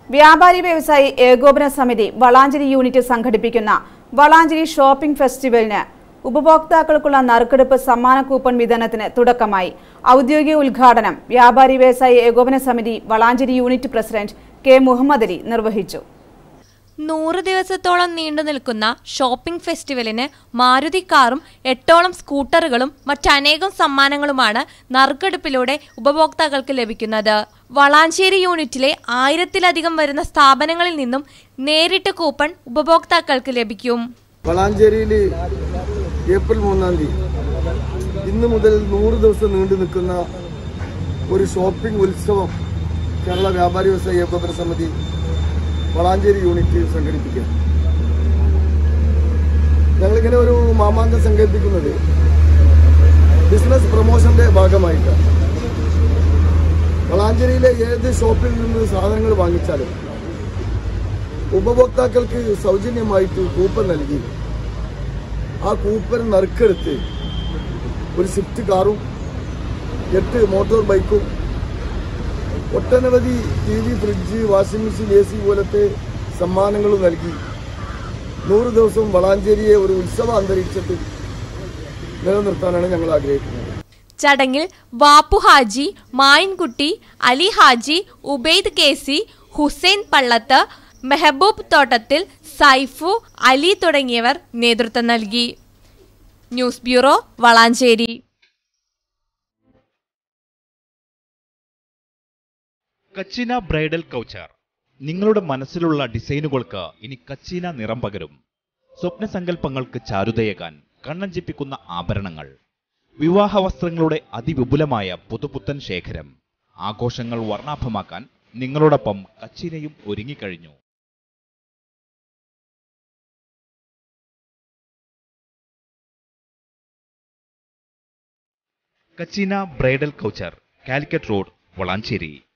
വ്യാപാരി വ്യവസായി ഏകോപന സമിതി വളാഞ്ചേരി യൂണിറ്റ് സംഘടിപ്പിക്കുന്ന വളാഞ്ചേരി ഷോപ്പിംഗ് ഫെസ്റ്റിവലിന് ഉപഭോക്താക്കൾക്കുള്ള നറുക്കെടുപ്പ് സമ്മാന കൂപ്പൺ വിതരണത്തിന് തുടക്കമായി ഔദ്യോഗിക ഉദ്ഘാടനം വ്യാപാരി വ്യവസായി ഏകോപന സമിതി Valanchery unit president K Muhammad Ali നിർവഹിച്ചു നൂറ് ദിവസത്തോളം നീണ്ടു നിൽക്കുന്ന ഷോപ്പിംഗ് ഫെസ്റ്റിവലിന് മാരുതി കാറും എട്ടോളം സ്കൂട്ടറുകളും മറ്റനേകം സമ്മാനങ്ങളുമാണ് നറുക്കെടുപ്പിലൂടെ ഉപഭോക്താക്കൾക്ക് ലഭിക്കുന്നത് വളാഞ്ചേരി യൂണിറ്റിലെ ആയിരത്തിലധികം വരുന്ന സ്ഥാപനങ്ങളിൽ നിന്നും നേരിട്ട് കൂപ്പൺ ഉപഭോക്താക്കൾക്ക് ലഭിക്കും വളാഞ്ചേരിയിൽ ഏപ്രിൽ മൂന്നാം തീയതി ഇന്ന് മുതൽ നൂറ് ദിവസം നീണ്ടു നിൽക്കുന്ന ഒരു ഷോപ്പിംഗ് ഉത്സവം കേരള വ്യാപാരി വ്യവസായ ഏകോപന സമിതി വളാഞ്ചേരി യൂണിറ്റ് സംഘടിപ്പിക്കുക ഞങ്ങളിങ്ങനെ ഒരു മാമാങ്കം സംഘടിപ്പിക്കുന്നത് ബിസിനസ് പ്രൊമോഷന്റെ ഭാഗമായിട്ടാണ് വളാഞ്ചേരിയിലെ ഏത് ഷോപ്പിൽ നിന്ന് സാധനങ്ങൾ വാങ്ങിച്ചാലും ഉപഭോക്താക്കൾക്ക് സൗജന്യമായിട്ട് കൂപ്പൺ നൽകി ആ കൂപ്പൺ നറുക്കെടുത്ത് ഒരു സ്വിഫ്റ്റ് കാറും എട്ട് മോട്ടോർ ബൈക്കും ഒട്ടനവധി T V fridge washing machine A C പോലത്തെ സമ്മാനങ്ങളും നൽകി നൂറ് ദിവസവും വളാഞ്ചേരിയെ ഒരു ഉത്സവ അന്തരീക്ഷത്തിൽ നിലനിർത്താനാണ് ഞങ്ങൾ ആഗ്രഹിക്കുന്നത് ചടങ്ങിൽ വാപ്പു ഹാജി മായിൻകുട്ടി അലി ഹാജി ഉബൈദ് കേസി ഹുസൈൻ പള്ളത്ത് മെഹബൂബ് തോട്ടത്തിൽ സൈഫു അലി തുടങ്ങിയവർ നേതൃത്വം നൽകി news bureau Valanchery Kachina bridal couture നിങ്ങളുടെ മനസ്സിലുള്ള ഡിസൈനുകൾക്ക് ഇനി കച്ചിന നിറം പകരും സ്വപ്നസങ്കല്പങ്ങൾക്ക് ചാരുതയേകാൻ കണ്ണഞ്ചിപ്പിക്കുന്ന ആഭരണങ്ങൾ വിവാഹ വസ്ത്രങ്ങളുടെ അതിവിപുലമായ പുതുപുത്തൻ ശേഖരം ആഘോഷങ്ങൾ വർണ്ണാഭമാക്കാൻ നിങ്ങളോടൊപ്പം കച്ചിനയും ഒരുങ്ങിക്കഴിഞ്ഞു Kachina bridal couture Calicut road Valanchery